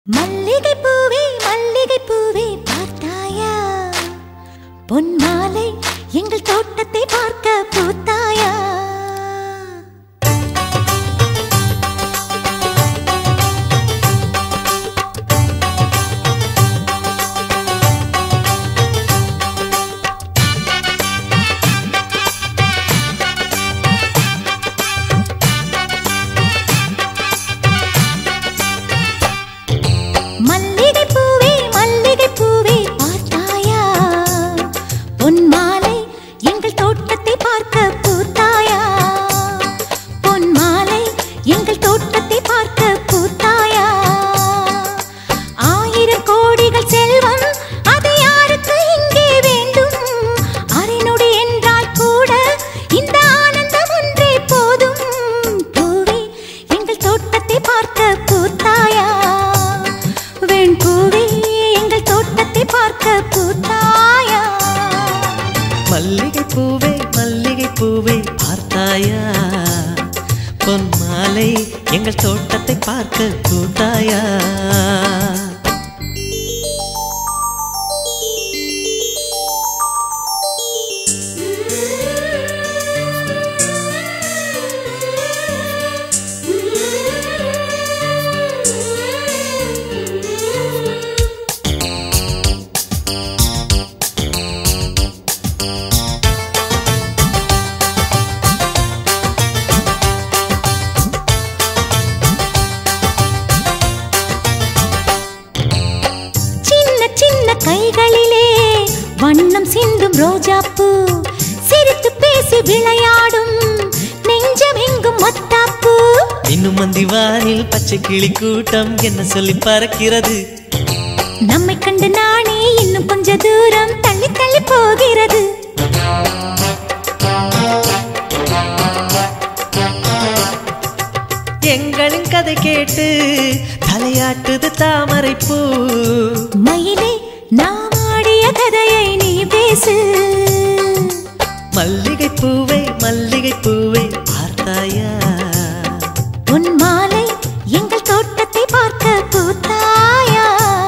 மல்லிகை பூவே மல்லிகை பூவே பார்த்தாயா பொன் மாலை எங்கள் தோட்டத்தை பார்க்க பூத்தாயா மல்லிகை பூவே மல்லிகை பூவே பார்த்தாயா பொன் மாலை எங்கள் தோட்டத்தை பார்க்க பூத்தாயா பொன் மாலை எங்கள் தோட்டத்தை பார்க்க பூத்தாயா ஆயிரம் கோடிகள் செல்வம் அது யாருக்கு இங்கே வேண்டும் அரைநொடி என்றால் கூட இந்த ஆனந்தம் ஒன்றே போதும் பூவே எங்கள் தோட்டத்தை பார்க்க பூத்தாயா வெண் பூவே எங்கள் தோட்டத்தை பார்க்க பூத்தாயா மல்லிகை பூவே மல்லிகை பூவே பார்த்தாயா பொன் மாலை எங்கள் தோட்டத்தை பார்க்க கூட்டாயா சின்ன சின்ன கைகளிலே வண்ணம் சிந்தும் ரோஜாப்பூ சிரித்து பேசி விளையாடும் நெஞ்சம் எங்கும் மத்தாப்பூ இன்னும் மந்தி வானில் பச்சை கிளி கூட்டம் என்ன சொல்லி பறக்கிறது நம்மை கண்டு நானே இன்னும் கொஞ்ச தூரம் தள்ளி தள்ளி போகிறது எங்களின் கதை கேட்டு தலையாட்டுது தாமரை பூ மயிலே நாம் ஆடிய கதையை நீ பேசு மல்லிகை பூவே மல்லிகை பூவே பார்த்தாயா உன் மாலை எங்கள் தோட்டத்தை பார்க்க பூத்தாயா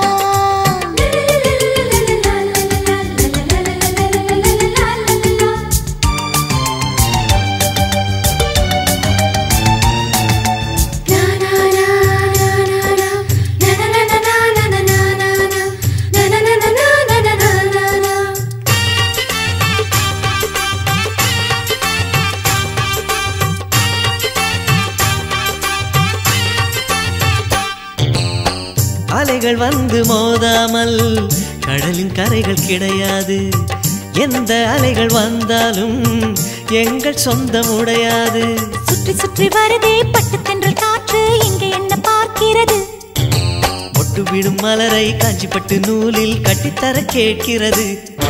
அலைகள் வந்து மோதாமல் கடலின் கரைகள் கிடையாது எந்த அலைகள் வந்தாலும் எங்கள் சொந்தம் உடையாது சுற்றி சுற்றி வருதே பட்டு தென்றல் காற்று இங்கே என்ன பார்க்கிறது மொட்டு விடும் மலரை காஞ்சிப்பட்டு நூலில் கட்டித்தர கேட்கிறது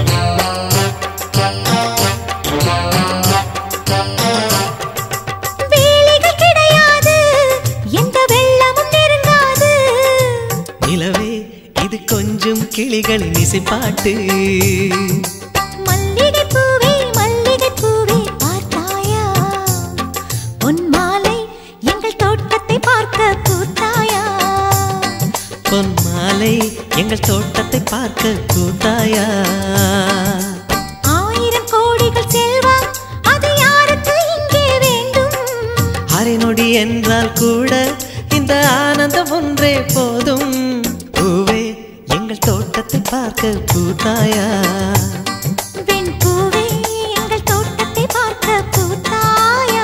வேலிகள் கிடையாது எந்த வெள்ளமும் நெருங்காது நிலவே இது கொஞ்சம் கிளிகளின் இசைப்பாட்டு மல்லிகை பூவே மல்லிகை பூவே பார்த்தாயா உன் மாலை எங்கள் தோட்டத்தை பார்க்க பூத்தாயா பொன் மாலை எங்கள் தோட்டத்தை பார்க்க கூத்தாயா ஆயிரம் கோடிகள் செல்வம் அது யாருக்கு இங்கே வேண்டும் அரை நொடி என்றால் கூட இந்த ஆனந்தம் ஒன்றே போதும் பூவே எங்கள் தோட்டத்தை பார்க்க பூத்தாயா வெண் பூவே எங்கள் தோட்டத்தை பார்க்க பூத்தாயா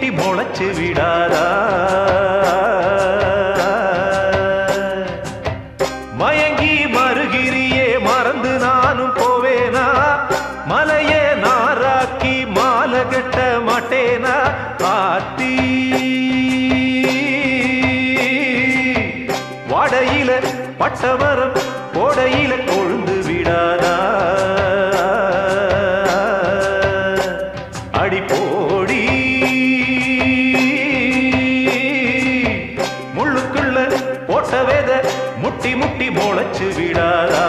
முளைச்சு விடாதா மயங்கி மறுகிரியே மறந்து நானும் போவேனா மலையே நாராக்கி மாலை கட்ட மாட்டேனா ஆத்தி வாடையில பட்டமரம் கோடையில கொழுந்து விடாதா அடி போடி முள்ளுக்குள்ள போட்ட வேத முட்டி முட்டி முளைச்சு விடாதா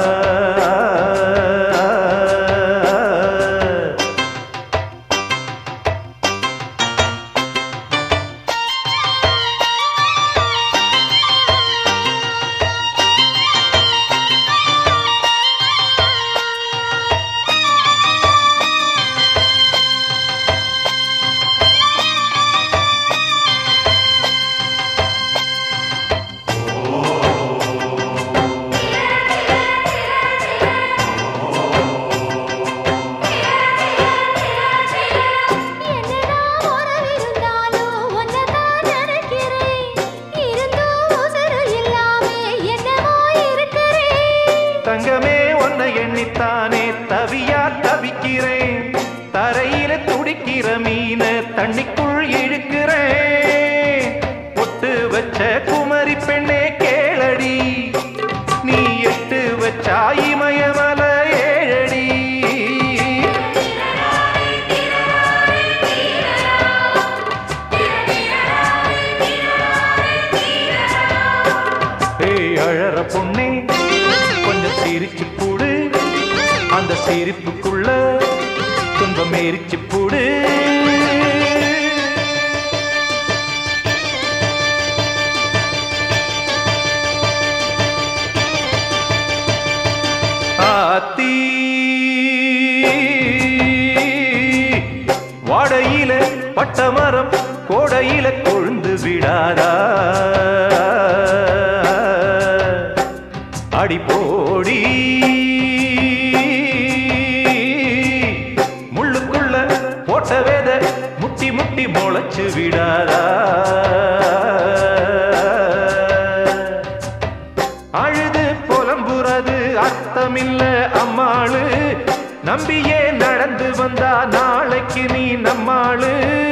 என்னதான் உறவிருந்தாலும் உன்னைத்தான் நினைக்கிறேன். இருந்தும் உசுரு இல்லாம என்னவோ இருக்கிறேன். தங்கமே உன்னை எண்ணித்தானே தவியா தவிக்கிறேன் தரையில துடிக்கிற மீன தண்ணிக்குள் இழுக்கிறேன் பொட்டு வச்ச குமரி பெண்ணே கேளடி நீ எட்டு வச்சா இமயமல ஏழடி ஏய் அழற பொண்ணே கொஞ்சம் சிரிச்சு போடு அந்த சிரிப்புக்குள்ள துன்பம் எரிச்சு போடு ஆத்தி வாடையில பட்டமரம் கோடையில கொழுந்து விடாதா அடி போடி முள்ளுக்குள்ள போட்ட வேத முட்டி முட்டி முளைச்சு விடாதா அழுது புலம்புறது அர்த்தமில்ல அம்மாளு நம்பியே நடந்து வந்தா நாளைக்கு நீ நம்மாளு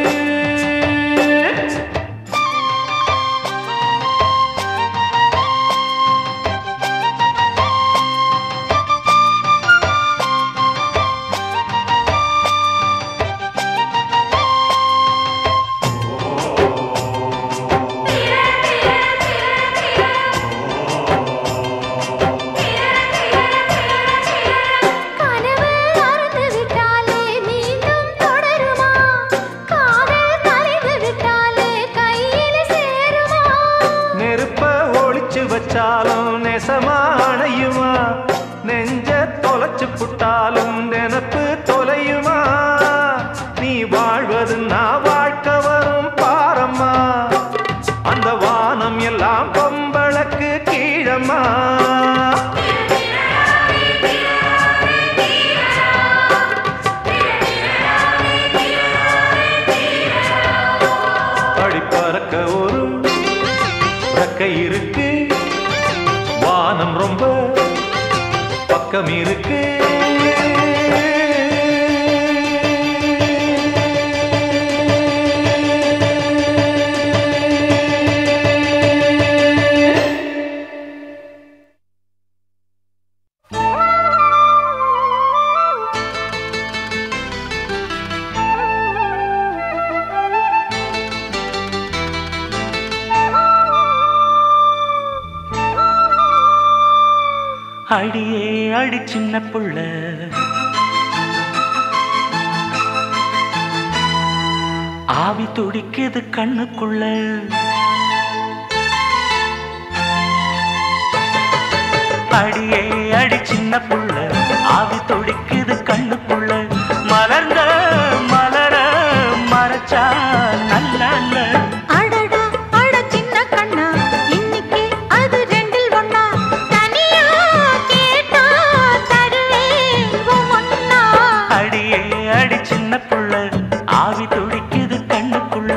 கனவு அறுந்து விட்டாலே மீண்டும் தொடருமா? காதல் கலைந்து விட்டாலே கையில் சேருமா? நெருப்ப ஒளிச்சு வச்சாலும் நெசமா அணையுமா நெஞ்ச தொலைச்சு புட்டாலும் நினப்பு தொலையுமா நீ வாழ்வது நான் வாழ்க்கை வரும் பாரம்மா அந்த வானம் எல்லாம் பொம்பளக்கு கீழம்மா அடி பறக்க ஒரு ரெக்கை இருக்கு வானம் ரொம்ப பக்கம் இருக்கு அடியே அடி சின்ன புள்ள ஆவி துடிக்குது கண்ணுக்குள்ள அடியே அடி சின்ன புள்ள ஆவி துடிக்குது கண்ணுக்குள்ள மலர்ந்த மலர மறைச்சா நல்ல அடடா அட சின்ன கண்ணா இன்னைக்கு அது ரெண்டில் ஒண்ணா தனியா கேட்டா தருவேன் உன் ஒண்ணா அடியே அடி சின்ன புள்ள ஆவி துடிக்குது கண்ணுக்குள்ள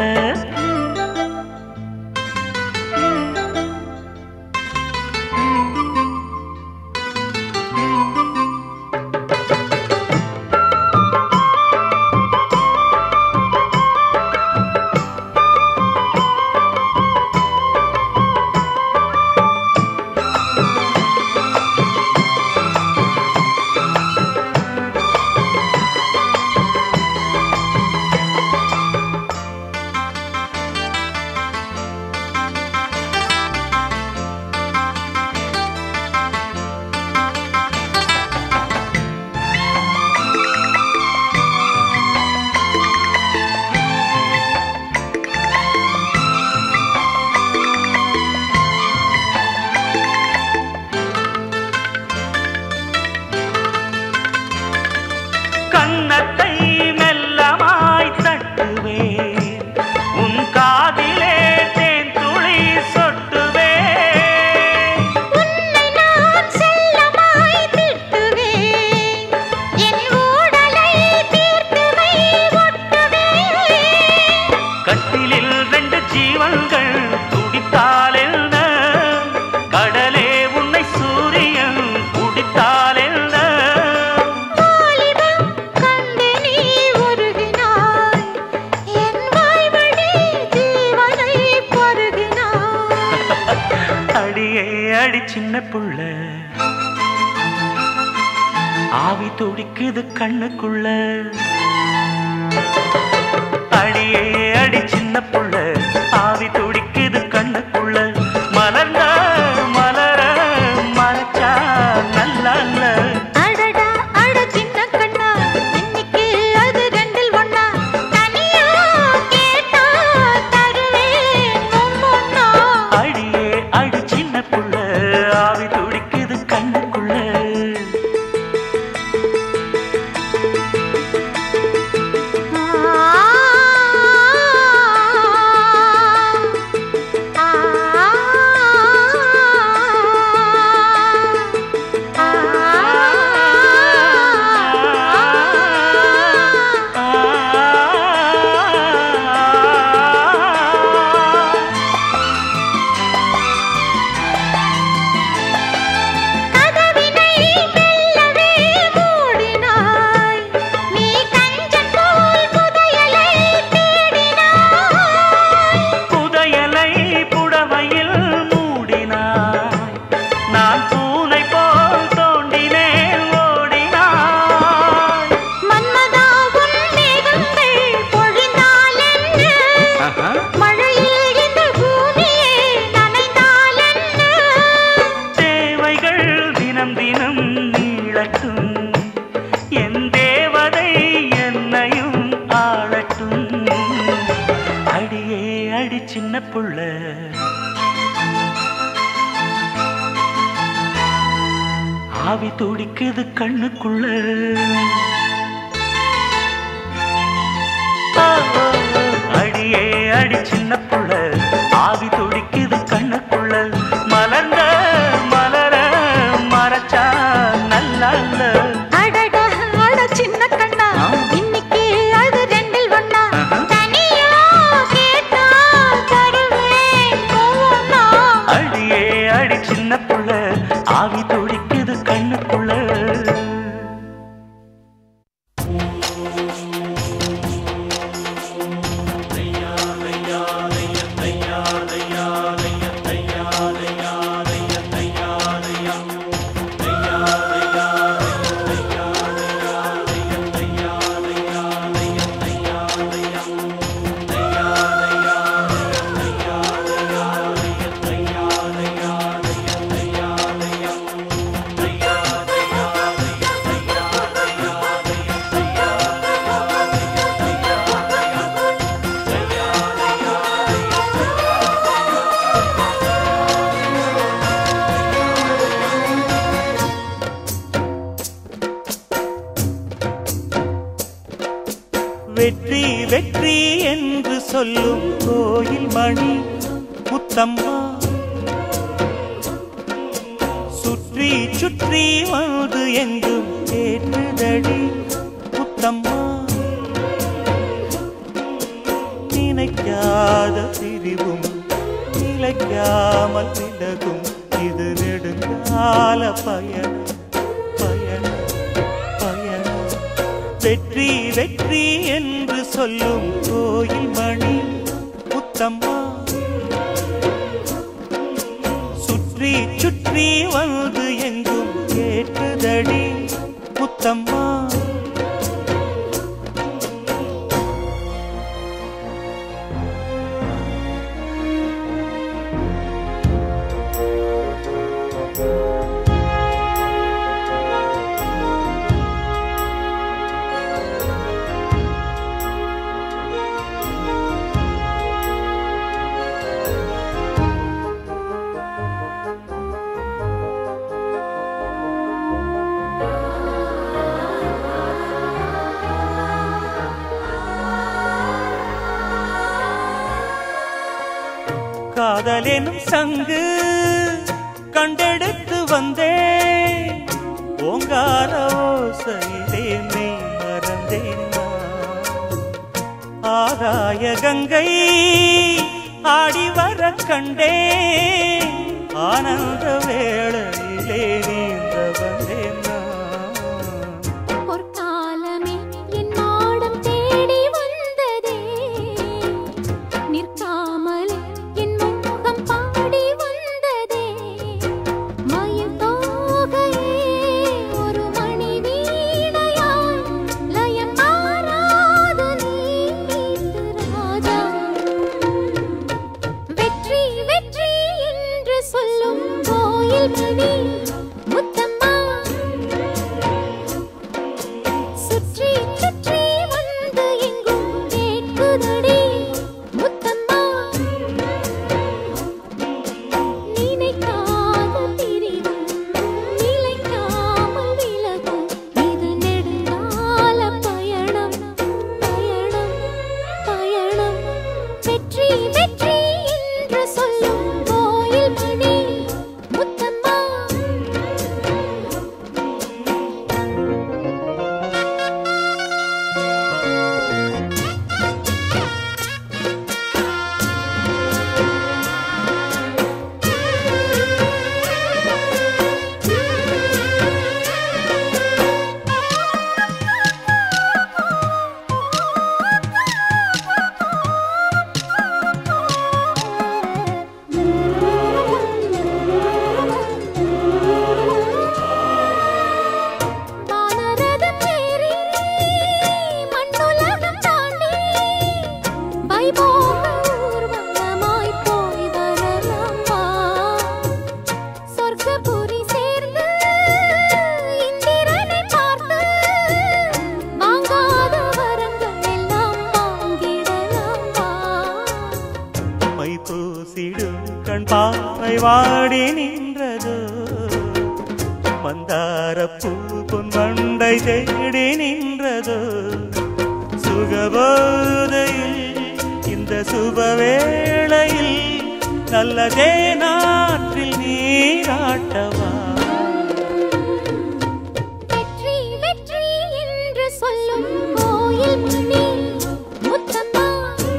கன்னத்தை மெல்லமாய் தட்டுவேன் உன் காதிலே தேன் துளி சொட்டுவேன் உன்னை நான் செல்லமாய் திட்டுவேன் என் ஊடலை தீர்த்துவை ஒட்டுவேன் கட்டிலில் ரெண்டு ஜீவன்கள் துடித்தால் என்ன கடலே உன்னை சூரியன் குடித்தால் என்ன வாலிபம் கண்டு நீ உருகினாய் என் வாய்வழி ஜீவனை பருகினாய் அடியே அடி சின்ன புள்ள ஆவி துடிக்குது கண்ணுக்குள்ள அடியே அடி சின்ன புள்ள ஆவி துடிக்குது கண்ணுக்குள்ள மலர்ந்த மலர மறைச்சா நல்லா இல்ல அடடா அட சின்ன கண்ணா இன்னைக்கு அது ரெண்டில் ஒண்ணா தனியா கேட்டா தருவேன் மும்மொண்ணா அடியே அடி சின்ன புள்ள ஆவி துடிக்குது கண்ணுக்குள்ள கதவினை மெல்லவே மூடினாய் நீ கஞ்சன் போல் புதையலை தேடினாய் புதையலை புடவையில் மூடினாய் நான் பூனை போல் தோண்டினேன் ஓடினாய் மன்மதா உன் மேகங்கள் பொழிந்தால் என்ன மழையில் இந்த பூமியே நனைந்தால் என்ன தேவைகள் தினம் தினம் நீளட்டும் என் தேவதை என்னையும் ஆளட்டும் அடியே அடி சின்ன புள்ள ஆவி துடிக்குது கண்ணுக்குள்ள அடியே அடி சின்ன புள்ள ஆவி துடிக்குது கண்ணுக்குள்ள மலர்ந்த மலர மறைச்சா நல்லா இல்ல அடடா அட சின்ன கண்ணா இன்னைக்கு அது ரெண்டில் ஒண்ணா தனியா கேட்டா தருவேன் ஒவ்வொண்ணா அடியே அடி சின்ன புள்ள ஆவி துடிக்குது கண்ணுக்குள்ள வெற்றி வெற்றி என்று சொல்லும் கோயில் மணி முத்தம்மா சுற்றி சுற்றி வந்து எங்கும் ஏற்றுதடி முத்தம்மா நினைக்காத பிரிவும் நிலைக்காமல் விலகும் இது நெடுங்கால பயணம் பயணம் பயணம் வெற்றி வெற்றி என்று சொல்லும் கோயில் மணி முத்தம்மா சுற்றி சுற்றி வந்து எங்கும் கேட்டுதடி முத்தம்மா காதலெனும் சங்கு கண்டெடுத்து வந்தேன் ஓங்கார ஓசையிலே மெய் மறந்தேன் நான். ஆகாய கங்கை ஆடி வர கண்டேன் ஆனந்த வேளையிலே நீந்த வந்தேன் நான். பொற்காலமே என் மாடம் தேடி வந்ததே நிற்காமலே என் முகம் பாடி வந்ததே மயில் தோகையே ஒரு மணி வீணையாய் லயம் மாறாது நீ மீட்டு ராஜா வெற்றி வெற்றி என்று சொல்லும் கோயில் மணி முத்தம்மா சுற்றி சுற்றி வந்து எங்கும் கேட்குதடி முத்தம்மா நினைக்காத பிரிவும் நிலைக்காமல் விலகும் இது நெடுங்கால பயணம் பயணம் பயணம் வெற்றி வெற்றி என்று சொல்லும் கோயில் மணி முத்தம்மா வானரதம் ஏறி மண்ணுலகம் தாண்டி வைபோக ஊர்வலமாய் போய் வரலாம் வா. சொர்க்கபுரி சேர்ந்து இந்திரனை பார்த்து வாங்காத வரங்கள் எல்லாம் வாங்கிடலாம் வா. மை பூசிடும் கண் பாவை வாடி நின்றது மந்தார பூ பொன் வண்டை தேடி நின்றது சுகபோதையில் இந்த சுபவேளையில் நல்லதே நாற்றில் நீராட்டவா வெற்றி வெற்றி என்று சொல்லும் கோயில் மணி முத்தம்மா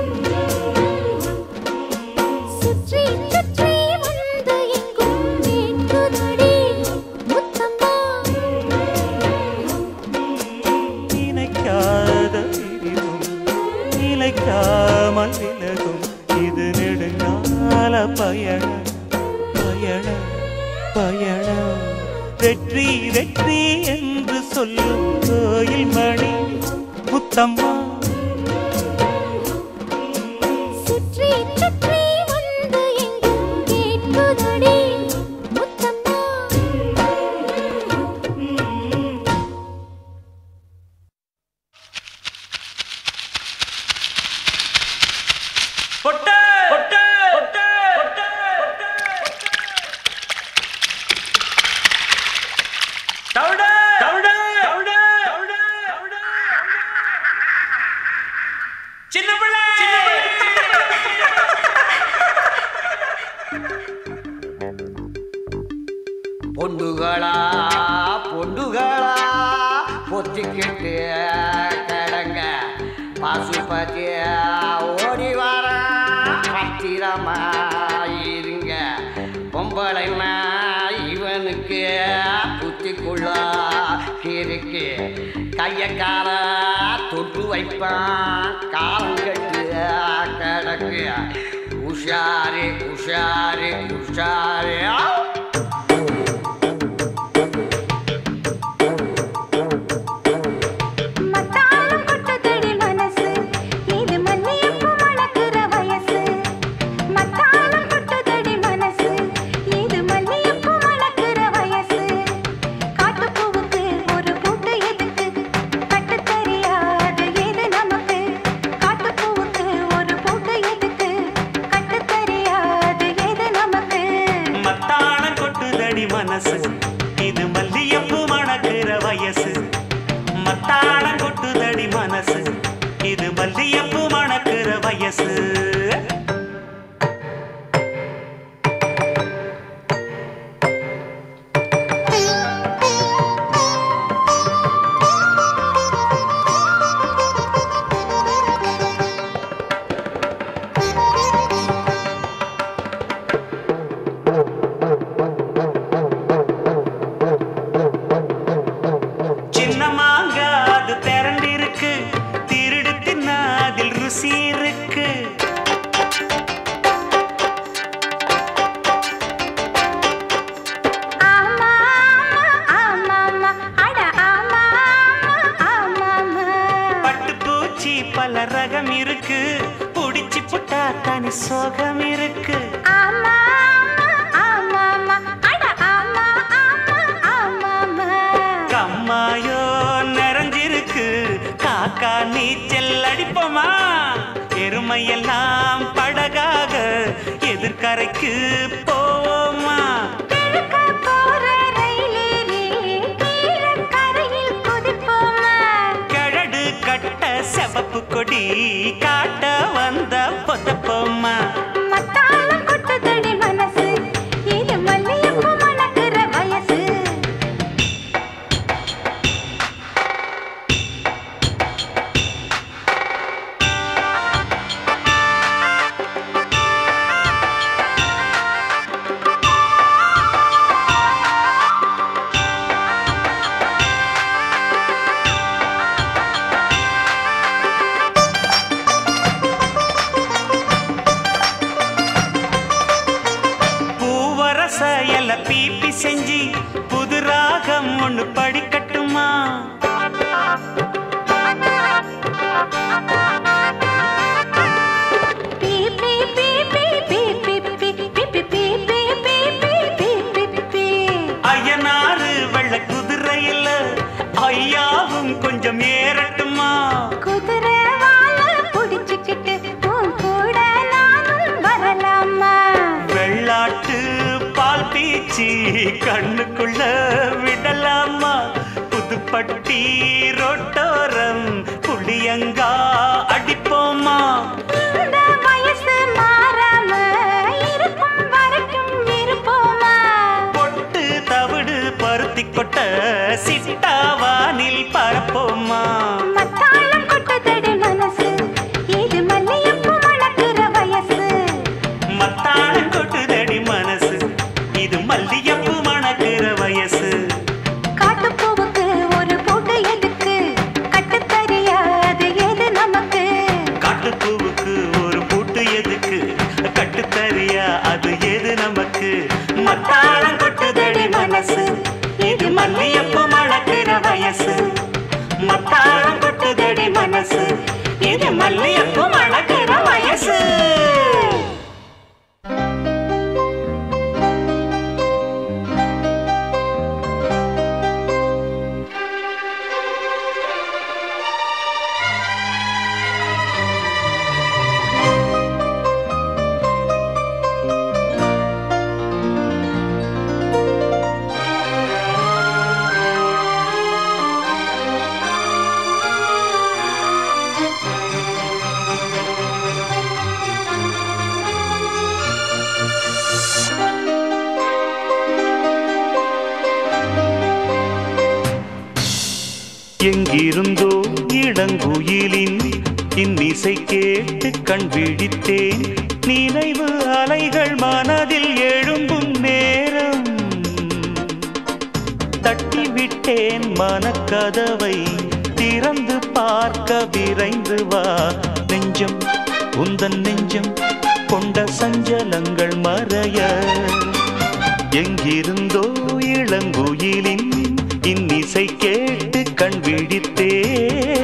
சுற்றி சுற்றி வந்து எங்கும் கேட்குதடி முத்தம்மா நினைக்காத பிரிவும் நிலைக்காமல் விலகும் இது நெடுங்கால பயணம் பயணம் பயணம் வெற்றி வெற்றி என்று சொல்லும் கோயில் மணி முத்தம்மா சுற்றி சுற்றி வந்து எங்கும் கேட்குதடி முத்தம்மா பொட்டு பொட்டு பொட்டு பொட்டு தவிட தவிட தவிட தவிட சின்ன பிள்ளை பொண்டுகளா பொண்டுகளா பொத்திக்கிட்டு கடங்க பசுபதி ஓடி வர பத்திரமா இருங்க பொம்பளைனா இவனுக்கு புத்திக்குள்ள இருக்கு கைய கால தொட்டு வைப்பான் காலம் கட்டு கிடக்கு உஷாரு உஷாரு உஷாரு மத்தாளம் கொட்டதடி மனசு இது மல்லியப்பூ மணக்குற வயசு மத்தாளம் கொட்டதடி மனசு இது மல்லியப்பூ மணக்குற வயசு காட்டுப்பூவுக்கு ஒரு பூட்டு எதுக்கு கட்டு தெரியாது இது நமக்கு காட்டுப்பூவுக்கு ஒரு பூட்டு எதுக்கு கட்டு தெரியாது இது நமக்கு மத்தாள மீசி இருக்கு ஆமா ஆமா ஆமா அட ஆமா ஆமா ஆமா பட்டு பூச்சி பல ரகம் இருக்கு புடிச்சு புட்டா தனி சோகம் இருக்கு ஆமா ஆமா ஆமா அட ஆமா ஆமா ஆமா ஆமா கம்மாயோ நிறைஞ்சிருக்கு காக்கா நீச்சல் அடிப்போமா எருமையெல்லாம் படகாக எதிர்கரைக்கு போவோமா கிழக்க போற ரயிலேறி கீழக்கரையில் குதிப்போமா கழடு கட்ட செவப்பு கொடி காட்ட வந்த பொதப்போமா மத்தாளம் கொட்டுதடி மனசு இது மல்லியப்பூ மணக்கிற வயசு பூவரச எல பீப்பி செஞ்சு புது ராகம் ஒண்ணு படிக்கட்டுமா பீ பீ பீ பீ பீ பீ பீ பீ பீ பீ பீ பீ பீ பீ பீ பீ ஐயனாறு வெள்ள குதிரையில ஐயாவும் கொஞ்சம் ஏறட்டுமா குதிரை வால புடிச்சுக்கிட்டு உன் கூட நானும் வரலாமா வெள்ளாட்டு பால் பீச்சி கண்ணுக்குள்ள விடலாமா புதுப்பட்டி ரோட்டோரம் புளியங்கா அடிப்போமா இந்த வயசு மாறாம இருக்கும் வரைக்கும் இருப்போமா பொட்டு தவிடு பருத்தி கொட்ட சிட்டாவானில் பரப்போமா மத்தாளம் கொட்டுதடி மனசு இது மல்லியப்பூ மணக்கிற வயசு மத்தாளம் கொட்டுதடி மனசு இது மல்லியப்பூ மணக்கிற வயசு காட்டுப்பூவுக்கு ஒரு போட்டு எதுக்கு கட்டுத்தறியாது எது நமக்கு காட்டுப்பூவுக்கு ஒரு பூட்டு எதுக்கு கட்டுத்தறியா அது எது நமக்கு மத்தாளம் கொட்டுதடி மனசு இது மல்லியப்பூ மணக்கிற வயசு மத்தாளம் கொட்டுதடி மனசு இது மல்லியப்பூ மணக்கிற வயசு எங்கிருந்தோ இளங்குயிலின் இன்னிசை கேட்டு கண் விழித்தேன் நினைவு அலைகள் மனதில் எழும்பும் நேரம் தட்டிவிட்டேன் மனக்கதவை திறந்து பார்க்க விரைந்து வா நெஞ்சம் உந்தன் நெஞ்சம் கொண்ட சஞ்சலங்கள் மறைய எங்கிருந்தோ இளங்குயிலின் இன்னிசை கேட்டு கண் விழித்தேன்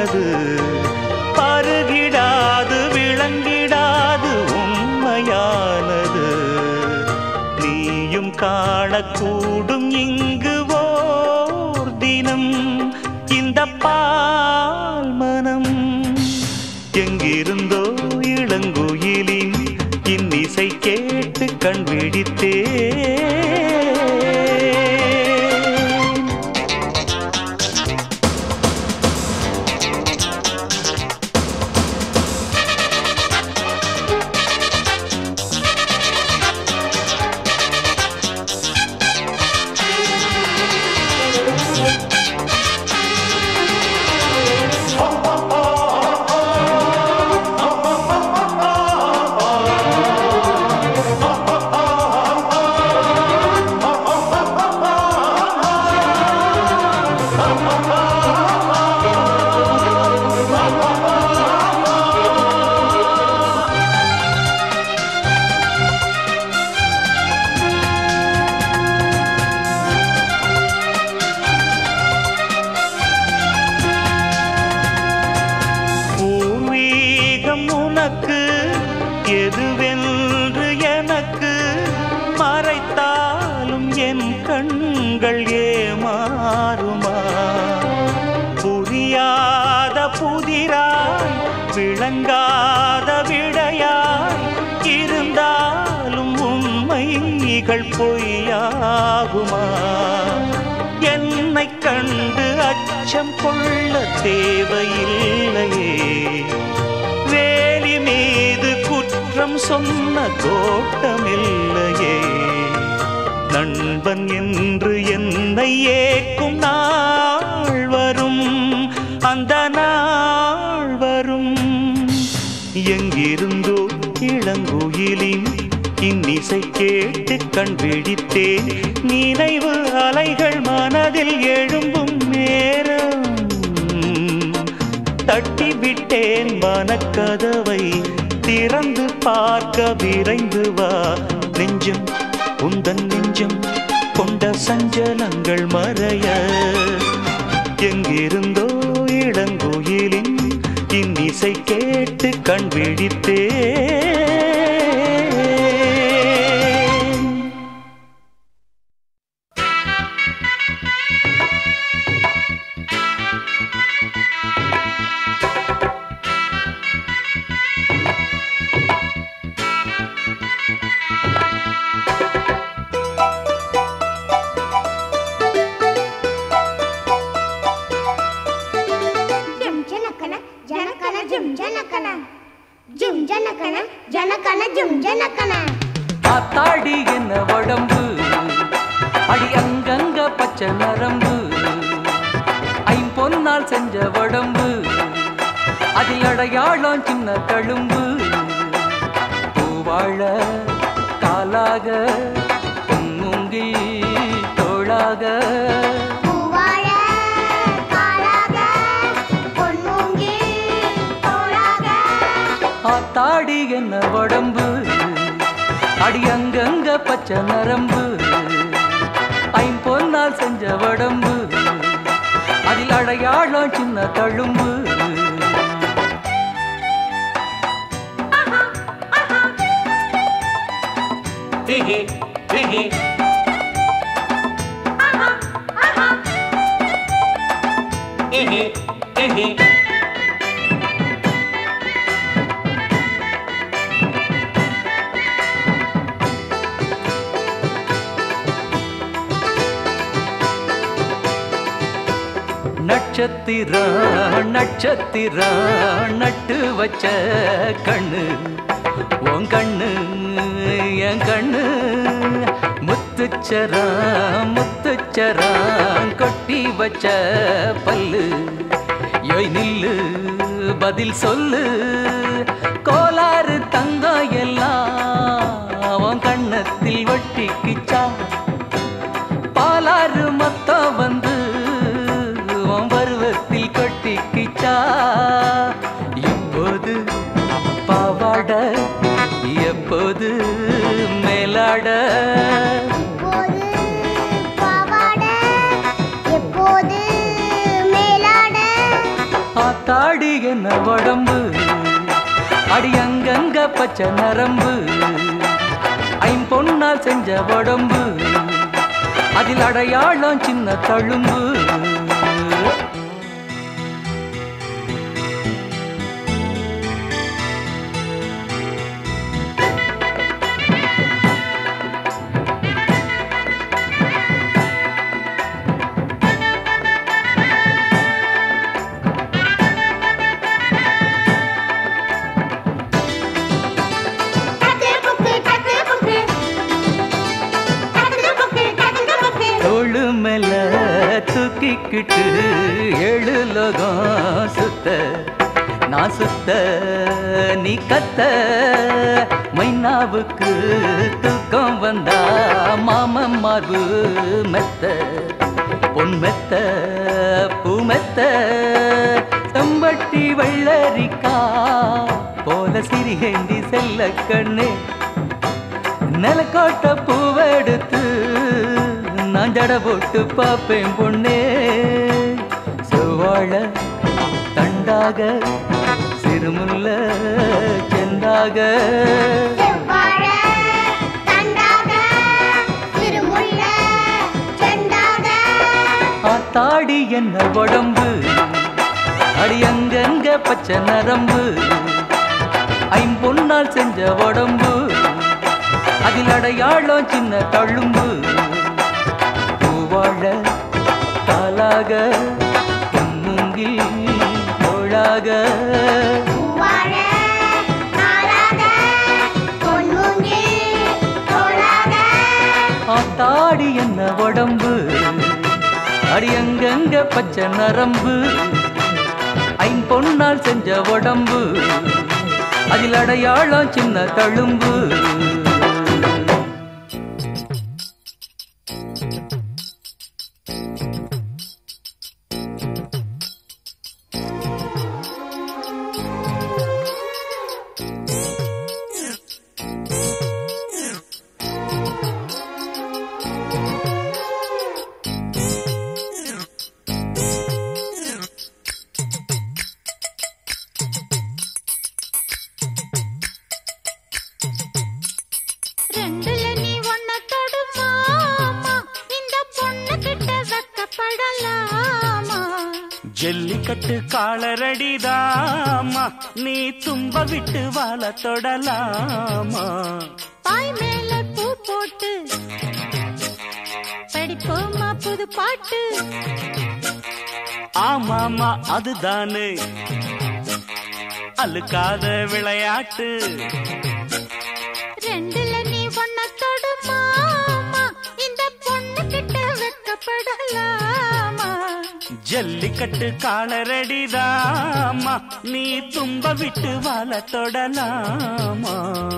உண்மையானது பருகிடாது விளங்கிடாது உண்மையானது நீயும் காணக்கூடும் இங்கு ஓர் தினம் இந்த பால் மனம் எங்கிருந்தோ இளங்குயிலின் இன்னிசை கேட்டு கண் விழித்தேன் பூர்வீகம் உனக்கு எதுவென்று எனக்கு மறைத்தாலும் என் கண்கள் ஏமாறுமா புரியாத புதிராய் விளங்காத விடையாய் இருந்தாலும் உண்மைகள் பொய்யாகுமா என்னை கண்டு அச்சம் கொள்ள தேவையில்லையே வேலி மீது குற்றம் சொன்ன கோட்டமில்லையே நண்பன் என்று என்னை ஏக்கும் நாள் வரும் அந்த நாள் வரும் எங்கிருந்தோ இளங்குயிலின் இன்னிசை கேட்டு கண் விழித்தேன் நினைவு அலைகள் மனதில் எழும்பும் நேரம் தட்டி விட்டேன் மனக்கதவை திறந்து பார்க்க விரைந்து வா நெஞ்சம் உந்தன் நெஞ்சம் கொண்ட சஞ்சலங்கள் மறைய எங்கிருந்தோ இளங்குயிலின் இன்னிசை கேட்டு கண் விழித்தேன் ಜುಮ್ ಜನಕನ ಜನಕನ ಜುಮ್ ಜನಕನ ಜುಮ್ ಜನಕನ ಜನಕನ ಜುಮ್ ಜನಕನ ஆத்தாடி என்ன உடம்பு அடி அங்கங்க பச்சை நரம்பு ஐம்பொன்னால் செஞ்ச உடம்பு அதில் அடையாளம் சின்ன தழும்பு பூவாழ காலாக பொன்முங்கில் தோளாக பூவாழ காலாக பொன்மூங்கி தோளாக ஆத்தாடி என்ன உடம்பு அடி அங்கங்க பச்சை நரம்பு ஐம்பொன்னால் செஞ்ச உடம்பு அதில் அடையாளம் சின்ன தழும்பு நட்சத்திரா நட்சத்திரா நட்டு வச்ச கண்ணு உன் கண்ணு என் கண்ணு முத்துச்சரா முத்துச்சரா கொட்டி வச்ச பல்லு யோய் நில்லு பதில் சொல்லு கோலாறு தங்கம் எல்லாம் உன் கண்ணத்தில் ஒட்டிக்கிச்சா பாலாறு மொத்தம் வந்து உன் பருவத்தில் கொட்டிக்கிச்சா இப்போது பாவாட எப்போது மேலாட எப்போது பாவாட எப்போது மேலாட ஆத்தா ஆத்தாடி என்ன உடம்பு அடி அங்கங்க பச்சை நரம்பு ஐம்பொன்னால் செஞ்ச உடம்பு அதில் அடையாளம் சின்ன தழும்பு டக்கு புக்கு டக்கு புக்கு டக்கு புக்கு டக்கு புக்கு தோளு மேல தூக்கிக்கிட்டு ஏழு லோகம் சுத்த நான் சுத்த நீ கத்த மைனாவுக்கு தூக்கம் வந்தா மாமன் மார்பு மெத்த பொன் மெத்த பூ மெத்த செம்பட்டி வெள்ளரிக்கா போல சிறிகேண்டி செல்ல கண்ணே நிலக்கோட்ட பூவெடுத்து நான் ஜட போட்டு பார்ப்பேன் பொண்ணே செவ்வாழ தண்டாக சிறுமுல்ல செந்தாக செவ்வாழ தண்டாக திருமுல்ல செண்டாக ஆத்தாடி என்ன உடம்பு அடி அங்கங்க பச்சை நரம்பு ஐம்பொன்னால் செஞ்ச உடம்பு அதில் அடையாளம் சின்ன தழும்பு பூவாழ காலாக பொன்முங்கி தோளாக பூவாழ நாளாக பொன்மூங்கி தோளாக ஆத்தாடி என்ன உடம்பு அடி அங்கங்க பச்சை நரம்பு ஐம்பொன்னால் செஞ்ச உடம்பு அதில் அடையாளம் சின்ன தழும்பு ரெண்டுல நீ ஒன்ன தொடுமாமா இந்த பொண்ணு கிட்ட வெக்கப்படலாமா ஜல்லிக்கட்டு காலரடிதாமா நீ தும்ப விட்டு வாழ தொடலாமா பாய் மேல பூ போட்டு படிப்போமா புது பாட்டு ஆமாமா அதுதானே அழுக்காத விளையாட்டு ரெண்டுல நீ ஒன்ன தொடுமாமா இந்த பொண்ணு கிட்ட வெக்கப்படலாமா ஜல்லிக்கட்டு காலரடிதாமா நீ தும்ப விட்டு வாழ தொடலாமா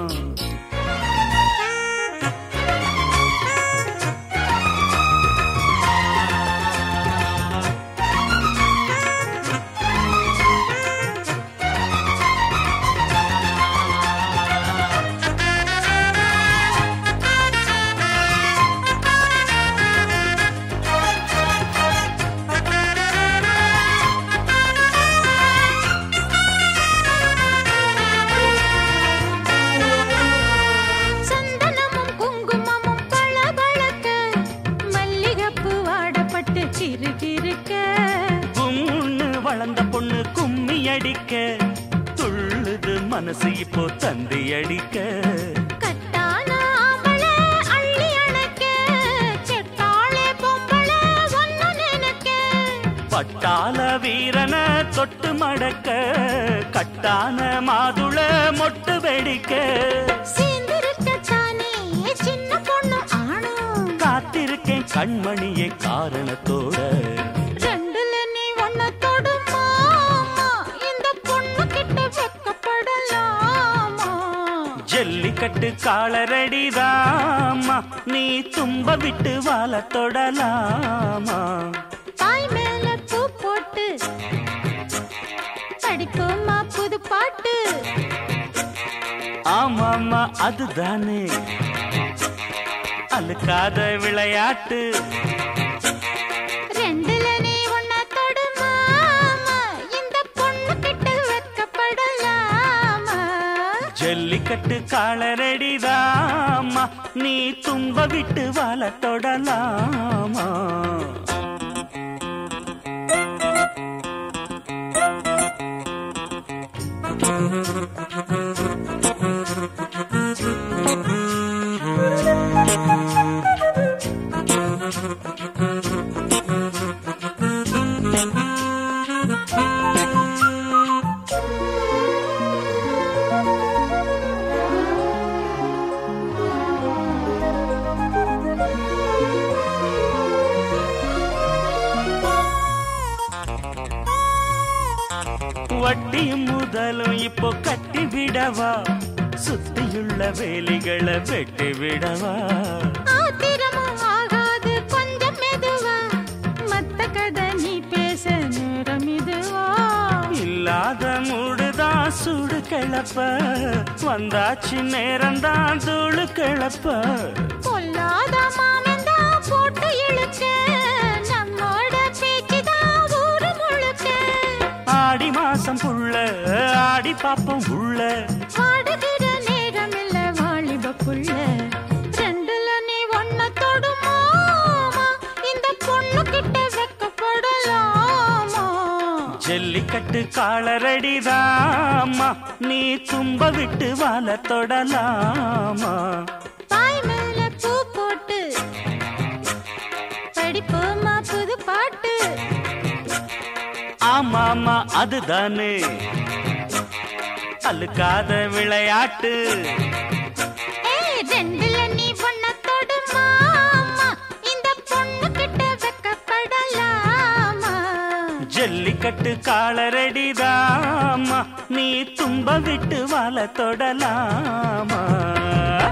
சந்தனமும் குங்குமமும் பளபளக்க மல்லிகைப்பூ வாடப்பட்டு கிறுகிறுக்க கும்முன்னு வளர்ந்த பொண்ணு கும்மி அடிக்க துள்ளுது மனசு இப்போ தந்தி அடிக்க கட்டான ஆம்பளை அள்ளி அணைக்க செட்டாளே பொம்பளை ஒன்னு நினைக்க பட்டாள வீரன தொட்டு மடக்க கட்டான மாதுள மொட்டு வெடிக்க சீந்திருக்கத்தானே சின்ன பொண்ணு ஆணும் காத்திருக்கேன் கண்மணியே காரணத்தோட ரெண்டுல நீ ஒன்ன தொடுமாமா இந்த பொண்ணு கிட்ட வெக்கப்படலாமா ஜல்லிக்கட்டு காலரடிதாமா நீ தும்ப விட்டு வாழ தொடலாமா பாய் மேல பூ போட்டு படிப்போமா புது பாட்டு ஆமாமா அதுதானே அழுக்காத விளையாட்டு ரெண்டுல நீ ஒன்ன தொடுமாமா இந்த பொண்ணு கிட்ட ஜல்லிக்கட்டு காலரடிதாமா நீ தும்ப விட்டு வாழ தொடலாமா வட்டியும் முதலும் இப்போ கட்டி விடவா சுத்தியுள்ள வேலிகளை வெட்டி விடவா ஆத்திரமும் ஆகாது கொஞ்சம் மெதுவா மத்த கதை நீ பேச நேரம் இதுவா இல்லாத மூடுதான் சூடு கிளப்ப வந்தாச்சு நேரம்தான் தூளு கிளப்ப பொல்லாத மாமன் தான் போட்டு இழுக்க நம்மோட பேச்சு தான் ஊரு முழுக்க ஆடி மாசம் புள்ள ஆடி பாப்பம் உள்ள வாடுகிற நேரம் இல்ல வாலிப புள்ள ரெண்டுல நீ ஒன்ன தொடுமாமா இந்த பொண்ணு கிட்ட வெக்கப்படலாமா ஜல்லிக்கட்டு காலரடிதாமா நீ தும்ப விட்டு வாழ தொடலாமா பாய் மேல பூ போட்டு படிப்போமா புது பாட்டு ஆமாமா அதுதானே அழுக்காத விளையாட்டு ஏய் ரெண்டுல நீ ஒன்ன தொடுமாமா இந்த பொண்ணு கிட்ட வெக்கப்படலாமா ஜல்லிக்கட்டு காலரடிதாமா நீ தும்ப விட்டு வாழ தொடலாமா